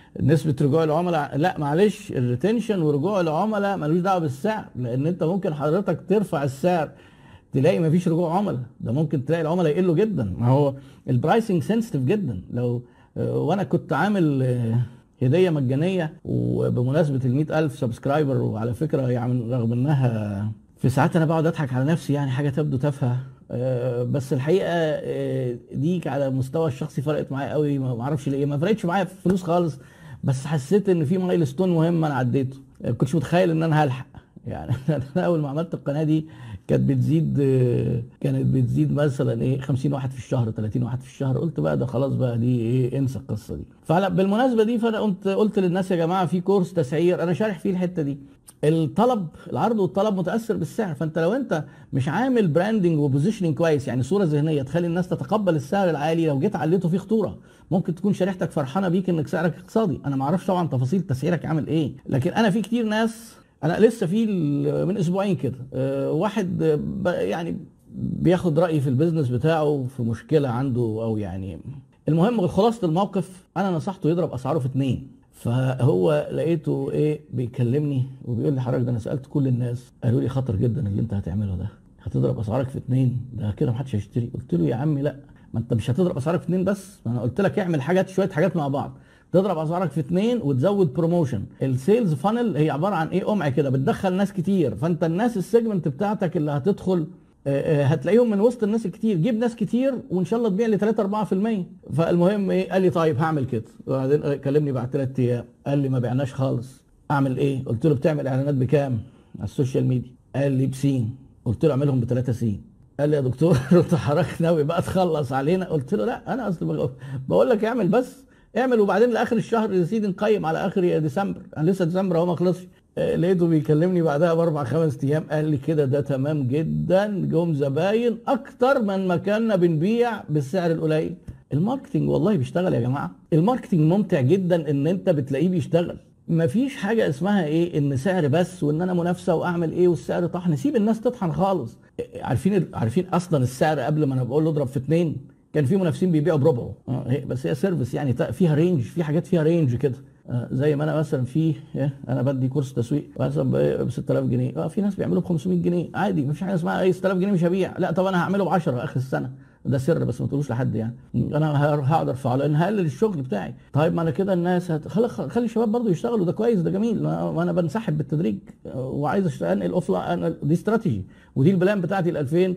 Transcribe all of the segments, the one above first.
نسبه رجوع العملاء لا معلش الريتنشن ورجوع العملاء ملوش دعوه بالسعر لان انت ممكن حضرتك ترفع السعر تلاقي مفيش رجوع عملاء ده ممكن تلاقي العملاء يقلوا جدا ما هو البرايسنج سنسيتيف جدا لو آه، وانا كنت عامل آه، هديه مجانيه وبمناسبه ال 100000 سبسكرايبر وعلى فكره يعني رغم انها في ساعات انا بقعد اضحك على نفسي يعني حاجه تبدو تافهه آه، بس الحقيقه آه، دي على المستوى الشخصي فرقت معايا قوي ما اعرفش ليه ما فرقتش معايا في فلوس خالص بس حسيت ان في مايلستون مهم انا عديته ما كنتش متخيل ان انا هلحق يعني انا اول ما عملت القناه دي كانت بتزيد آه، كانت بتزيد مثلا ايه 50 واحد في الشهر 30 واحد في الشهر قلت بقى ده خلاص بقى دي ايه انسى القصه دي فلا بالمناسبه دي فانا قلت قلت للناس يا جماعه في كورس تسعير انا شارح فيه الحته دي الطلب العرض والطلب متاثر بالسعر فانت لو انت مش عامل براندنج وبوزيشننج كويس يعني صوره ذهنيه تخلي الناس تتقبل السعر العالي لو جيت عليته فيه خطوره ممكن تكون شريحتك فرحانه بيك انك سعرك اقتصادي انا ما اعرفش طبعا تفاصيل تسعيرك عامل ايه لكن انا في كتير ناس انا لسه في ال- من اسبوعين كده آه، واحد آه، ب- يعني بياخد رايي في البيزنس بتاعه في مشكله عنده او يعني المهم خلاصه الموقف انا نصحته يضرب اسعاره في اتنين فهو لقيته ايه بيكلمني وبيقول لي حضرتك ده انا سالت كل الناس قالوا لي خطر جدا اللي انت هتعمله ده هتضرب اسعارك في اتنين ده كده محدش هيشتري قلت له يا عمي لا ما انت مش هتضرب اسعارك في اتنين بس ما انا قلت لك اعمل حاجات شويه حاجات مع بعض تضرب اسعارك في اتنين وتزود بروموشن السيلز فانل هي عباره عن ايه قمع كده بتدخل ناس كتير فانت الناس السيجمنت بتاعتك اللي هتدخل آه، آه، هتلاقيهم من وسط الناس الكتير جيب ناس كتير وان شاء الله تبيع لي 3 4% فالمهم ايه قال لي طيب هعمل كده وبعدين كلمني بعد ثلاث ايام قال لي ما بعناش خالص اعمل ايه قلت له بتعمل اعلانات بكام على السوشيال ميديا قال لي بسين قلت له اعملهم بثلاثة سين قال لي يا دكتور انت حضرتك ناوي بقى تخلص علينا قلت له لا انا اصل بقول- بقول لك اعمل بس اعمل وبعدين لاخر الشهر يا سيدي نقيم على اخر ديسمبر انا لسه ديسمبر اهو ما خلصش آه، لقيته بيكلمني بعدها باربع خمس ايام قال لي كده ده تمام جدا جم زباين اكتر من ما كنا بنبيع بالسعر القليل الماركتينج والله بيشتغل يا جماعه الماركتينج ممتع جدا ان انت بتلاقيه بيشتغل مفيش حاجه اسمها ايه ان سعر بس وان انا منافسه واعمل ايه والسعر طحن سيب الناس تطحن خالص عارفين عارفين اصلا السعر قبل ما انا بقول له اضرب في اتنين كان في منافسين بيبيعوا بربعه آه، هي- بس هي سيرفيس يعني تا- فيها رينج في حاجات فيها رينج كده آه، زي ما انا مثلا في إيه، انا بدي كورس تسويق مثلا ب 6000 جنيه اه في ناس بيعملوا ب 500 جنيه عادي مفيش حاجه اسمها اي 6000 جنيه مش هبيع لا طب انا هعمله ب 10 اخر السنه ده سر بس ما تقولوش لحد يعني انا ه- هقعد ارفعه لان هقلل الشغل بتاعي طيب ما انا كده الناس هت... خلي خلي الشباب برضو يشتغلوا ده كويس ده جميل ما ما انا بنسحب بالتدريج آه، وعايز أشت- انقل اوف لاين دي استراتيجي ودي البلان بتاعتي ل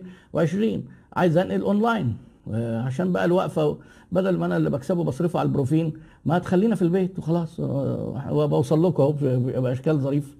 2020 عايز انقل اونلاين آه، عشان بقى الوقفه بدل ما انا اللي بكسبه بصرفه على البروفين ما تخلينا في البيت وخلاص آه، وبوصل لكم اهو ب- باشكال ظريفه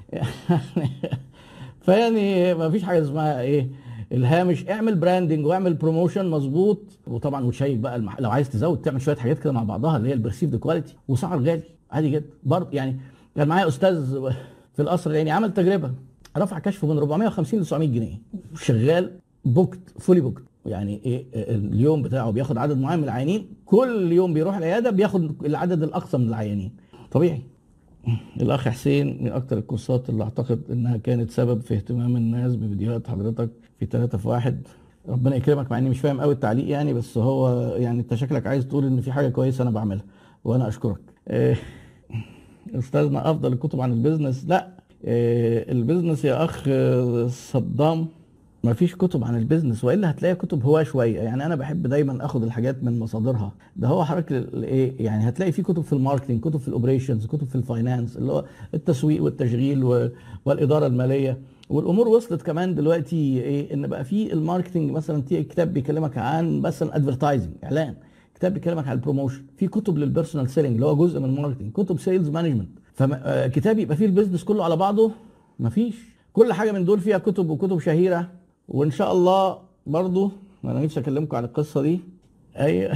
فيعني ما فيش حاجه اسمها ايه الهامش اعمل براندنج واعمل بروموشن مظبوط وطبعا وتشيك بقى المح... لو عايز تزود تعمل شويه حاجات كده مع بعضها اللي هي البرسيفد كواليتي وسعر غالي عادي جدا برضه يعني كان معايا استاذ في القصر يعني عمل تجربه رفع كشفه من 450 ل 900 جنيه شغال بوكت فولي بوكت يعني ايه اليوم بتاعه بياخد عدد معين من العيانين كل يوم بيروح العياده بياخد العدد الاقصى من العيانين طبيعي الاخ حسين من اكتر الكورسات اللي اعتقد انها كانت سبب في اهتمام الناس بفيديوهات حضرتك في ثلاثة في واحد ربنا يكرمك مع اني مش فاهم قوي التعليق يعني بس هو يعني انت شكلك عايز تقول ان في حاجه كويسه انا بعملها وانا اشكرك إيه، استاذنا افضل الكتب عن البيزنس لا إيه، البيزنس يا اخ آه، صدام ما فيش كتب عن البيزنس والا هتلاقي كتب هواه شويه يعني انا بحب دايما اخد الحاجات من مصادرها ده هو حضرتك ال- ايه يعني هتلاقي في كتب في الماركتنج كتب في الاوبريشنز كتب في الفاينانس اللي هو التسويق والتشغيل و- والاداره الماليه والامور وصلت كمان دلوقتي ايه ان بقى في الماركتنج مثلا في كتاب بيكلمك عن مثلا ادفرتايزنج اعلان كتاب بيكلمك عن البروموشن في كتب للبيرسونال سيلينج اللي هو جزء من الماركتنج كتب سيلز مانجمنت فكتاب يبقى فيه البيزنس كله على بعضه مفيش كل حاجه من دول فيها كتب وكتب شهيره وان شاء الله برضو انا نفسي اكلمكم عن القصه دي اي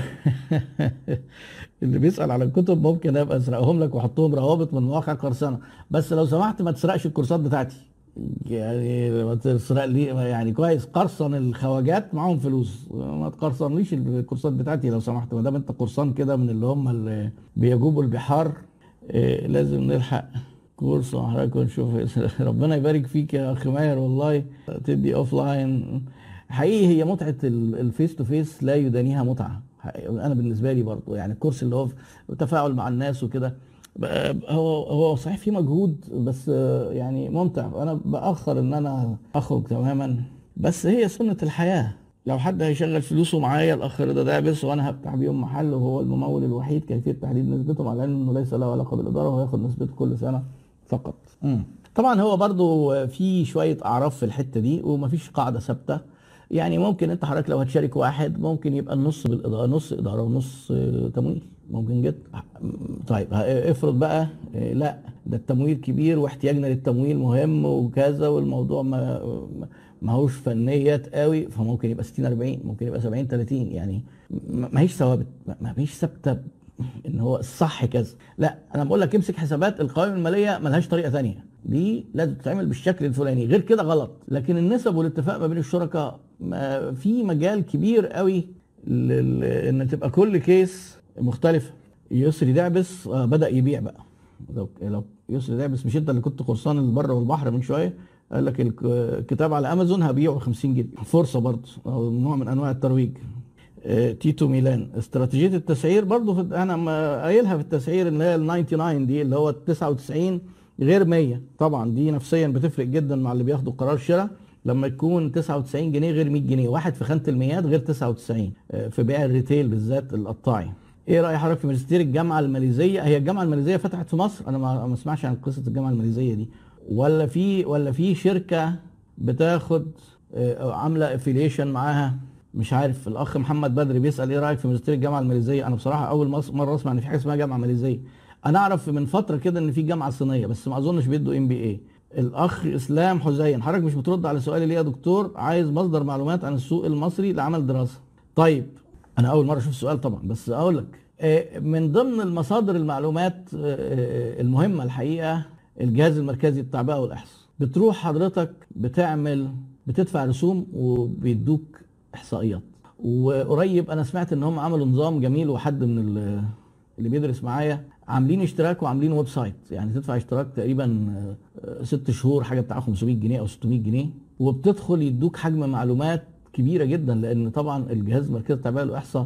اللي بيسال على الكتب ممكن ابقى اسرقهم لك واحطهم روابط من مواقع قرصنه بس لو سمحت ما تسرقش الكورسات بتاعتي يعني ما تسرق لي يعني كويس قرصن الخواجات معاهم فلوس ما تقرصنليش الكورسات بتاعتي لو سمحت ما دام انت قرصان كده من اللي هم اللي بيجوبوا البحار إيه لازم نلحق كورس مع حضرتك ونشوف ربنا يبارك فيك يا اخ ماهر والله تدي اوف لاين حقيقي هي متعه الفيس تو فيس لا يدانيها متعه حقيقي. انا بالنسبه لي برضو يعني الكورس اللي هو في تفاعل مع الناس وكده هو هو صحيح في مجهود بس يعني ممتع انا باخر ان انا اخرج تماما بس هي سنه الحياه لو حد هيشغل فلوسه معايا الاخ رضا دعبس وانا هفتح بيهم محل وهو الممول الوحيد كيفيه تحديد نسبته مع العلم انه ليس له علاقه بالاداره وهو ياخد نسبته كل سنه فقط. مم. طبعا هو برضو في شويه اعراف في الحته دي ومفيش قاعده ثابته يعني ممكن انت حضرتك لو هتشارك واحد ممكن يبقى النص بالاداره نص اداره ونص تمويل ممكن جدا طيب افرض بقى لا ده التمويل كبير واحتياجنا للتمويل مهم وكذا والموضوع ما ماهوش فنيات قوي فممكن يبقى 60 40 ممكن يبقى 70 30 يعني ما هيش ثوابت ما هيش ثابته ان هو الصح كذا لا انا بقول لك امسك حسابات القوائم الماليه ملهاش طريقه ثانيه دي لازم تتعمل بالشكل الفلاني غير كده غلط لكن النسب والاتفاق ما بين الشركاء في مجال كبير قوي ان تبقى كل كيس مختلفه يسري دعبس بدا يبيع بقى لو لو يسري دعبس مش انت اللي كنت قرصان البر والبحر من شويه قال لك الكتاب على امازون هبيعه ب 50 جنيه فرصه برضه او نوع من انواع الترويج تيتو ميلان استراتيجيه التسعير برضه انا قايلها في التسعير اللي هي ال 99 دي اللي هو ال 99 غير 100 طبعا دي نفسيا بتفرق جدا مع اللي بياخدوا قرار شراء لما يكون 99 جنيه غير 100 جنيه واحد في خانه الميات غير 99 في بيع الريتيل بالذات القطاعي ايه راي حضرتك في ماجستير الجامعه الماليزيه هي الجامعه الماليزيه فتحت في مصر انا ما اسمعش عن قصه الجامعه الماليزيه دي ولا في ولا في شركه بتاخد عامله افيليشن معاها مش عارف الاخ محمد بدري بيسال ايه رايك في ماجستير الجامعه الماليزيه انا بصراحه اول مره اسمع ان في حاجه اسمها جامعه ماليزيه انا اعرف من فتره كده ان في جامعه صينيه بس ما اظنش بيدوا ام بي اي الاخ اسلام حزين حضرتك مش بترد على سؤالي ليه يا دكتور عايز مصدر معلومات عن السوق المصري لعمل دراسه طيب انا اول مره اشوف السؤال طبعا بس اقول لك من ضمن المصادر المعلومات المهمه الحقيقه الجهاز المركزي للتعبئه والاحصاء بتروح حضرتك بتعمل بتدفع رسوم وبيدوك احصائيات وقريب انا سمعت ان هم عملوا نظام جميل وحد من اللي بيدرس معايا عاملين اشتراك وعاملين ويب سايت يعني تدفع اشتراك تقريبا ست شهور حاجه بتاع 500 جنيه او 600 جنيه وبتدخل يدوك حجم معلومات كبيره جدا لان طبعا الجهاز المركزي للتعبئه والاحصاء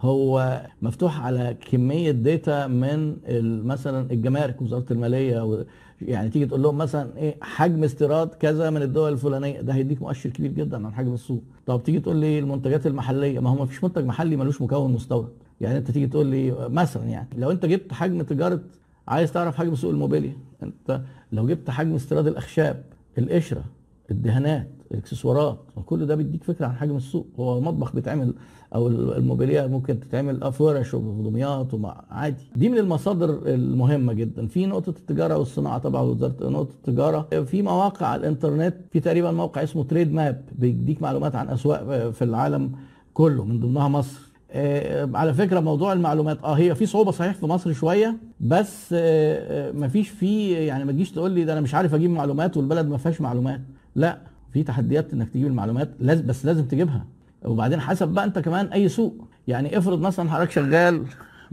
هو مفتوح على كميه داتا من مثلا الجمارك وزاره الماليه يعني تيجي تقول لهم مثلا ايه حجم استيراد كذا من الدول الفلانيه ده هيديك مؤشر كبير جدا عن حجم السوق طب تيجي تقول لي المنتجات المحليه ما هو ما فيش منتج محلي ملوش مكون مستورد يعني انت تيجي تقول لي مثلا يعني لو انت جبت حجم تجاره عايز تعرف حجم سوق الموبيليا انت لو جبت حجم استيراد الاخشاب القشره الدهانات الاكسسوارات كل ده بيديك فكره عن حجم السوق هو المطبخ بيتعمل او الموبيليا ممكن تتعمل فرش ودمياط عادي دي من المصادر المهمه جدا في نقطه التجاره والصناعه طبعا وزاره نقطه التجاره في مواقع على الانترنت في تقريبا موقع اسمه تريد ماب بيديك معلومات عن اسواق في العالم كله من ضمنها مصر آه على فكره موضوع المعلومات اه هي في صعوبه صحيح في مصر شويه بس آه آه مفيش فيه يعني ما تجيش تقول لي ده انا مش عارف اجيب معلومات والبلد ما فيهاش معلومات لا في تحديات انك تجيب المعلومات لازم بس لازم تجيبها وبعدين حسب بقى انت كمان اي سوق يعني افرض مثلا حضرتك شغال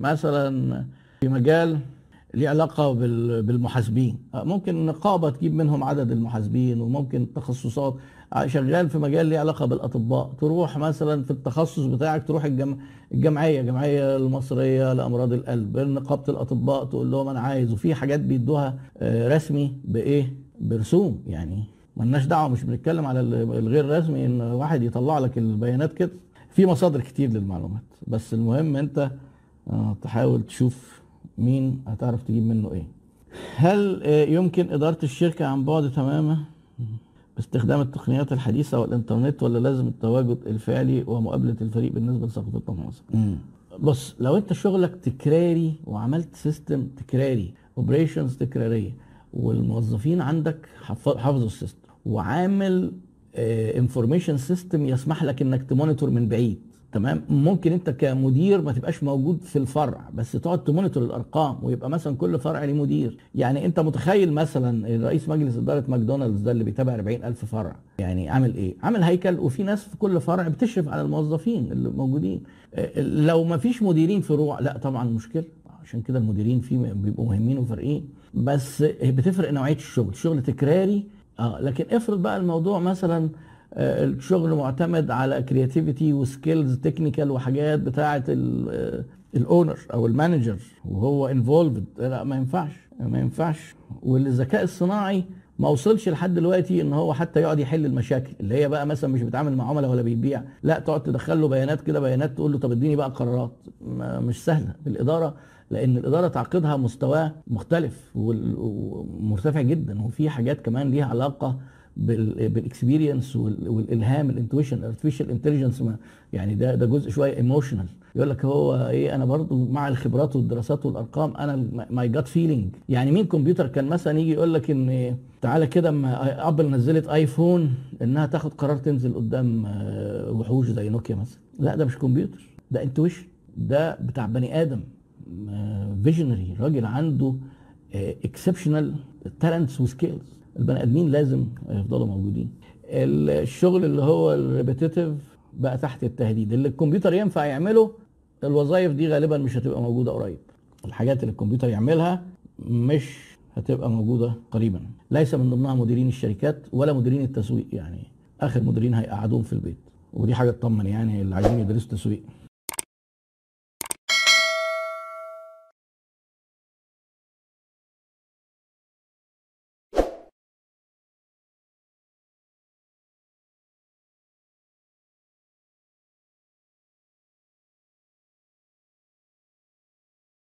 مثلا في مجال ليه علاقه بالمحاسبين ممكن نقابه تجيب منهم عدد المحاسبين وممكن تخصصات شغال في مجال ليه علاقه بالاطباء تروح مثلا في التخصص بتاعك تروح الجم... الجمعيه الجمعيه المصريه لامراض القلب نقابه الاطباء تقول لهم انا عايز وفي حاجات بيدوها رسمي بايه برسوم يعني ملناش دعوه مش بنتكلم على الغير رسمي ان واحد يطلع لك البيانات كده في مصادر كتير للمعلومات بس المهم انت تحاول تشوف مين هتعرف تجيب منه ايه هل يمكن اداره الشركه عن بعد تماما باستخدام التقنيات الحديثه والانترنت ولا لازم التواجد الفعلي ومقابله الفريق بالنسبه لثقافتنا في مصر بص لو انت شغلك تكراري وعملت سيستم تكراري اوبريشنز تكراريه والموظفين عندك حافظوا السيستم وعامل انفورميشن سيستم يسمح لك انك تمونيتور من بعيد تمام ممكن انت كمدير ما تبقاش موجود في الفرع بس تقعد تمونيتور الارقام ويبقى مثلا كل فرع ليه مدير يعني انت متخيل مثلا رئيس مجلس اداره ماكدونالدز ده اللي بيتابع 40000 فرع يعني عامل ايه عامل هيكل وفي ناس في كل فرع بتشرف على الموظفين اللي موجودين لو ما فيش مديرين فروع لا طبعا مشكله عشان كده المديرين فيه بيبقوا مهمين وفارقين بس بتفرق نوعيه الشغل شغل تكراري اه لكن افرض بقى الموضوع مثلا آه الشغل معتمد على كرياتيفيتي وسكيلز تكنيكال وحاجات بتاعه الاونر او المانجر وهو انفولفد لا ما ينفعش ما ينفعش والذكاء الصناعي ما وصلش لحد دلوقتي ان هو حتى يقعد يحل المشاكل اللي هي بقى مثلا مش بيتعامل مع عملاء ولا بيبيع لا تقعد تدخل له بيانات كده بيانات تقول له طب اديني بقى قرارات مش سهله الاداره لان الاداره تعقيدها مستواه مختلف ومرتفع جدا وفي حاجات كمان ليها علاقه بالاكسبيرينس والالهام الانتويشن الارتفيشال انتليجنس يعني ده ده جزء شويه ايموشنال يقول لك هو ايه انا برضو مع الخبرات والدراسات والارقام انا ماي جاد فيلينج يعني مين كمبيوتر كان مثلا يجي يقول لك ان تعالى كده اما ابل نزلت ايفون انها تاخد قرار تنزل قدام آه، وحوش زي نوكيا مثلا لا ده مش كمبيوتر ده انتويشن ده بتاع بني ادم فيجنري راجل عنده اكسبشنال تالنتس وسكيلز البني ادمين لازم يفضلوا موجودين الشغل اللي هو الريبيتيتيف بقى تحت التهديد اللي الكمبيوتر ينفع يعمله الوظائف دي غالبا مش هتبقى موجوده قريب الحاجات اللي الكمبيوتر يعملها مش هتبقى موجوده قريبا ليس من ضمنها مديرين الشركات ولا مديرين التسويق يعني اخر مديرين هيقعدوهم في البيت ودي حاجه تطمن يعني اللي عايزين يدرسوا تسويق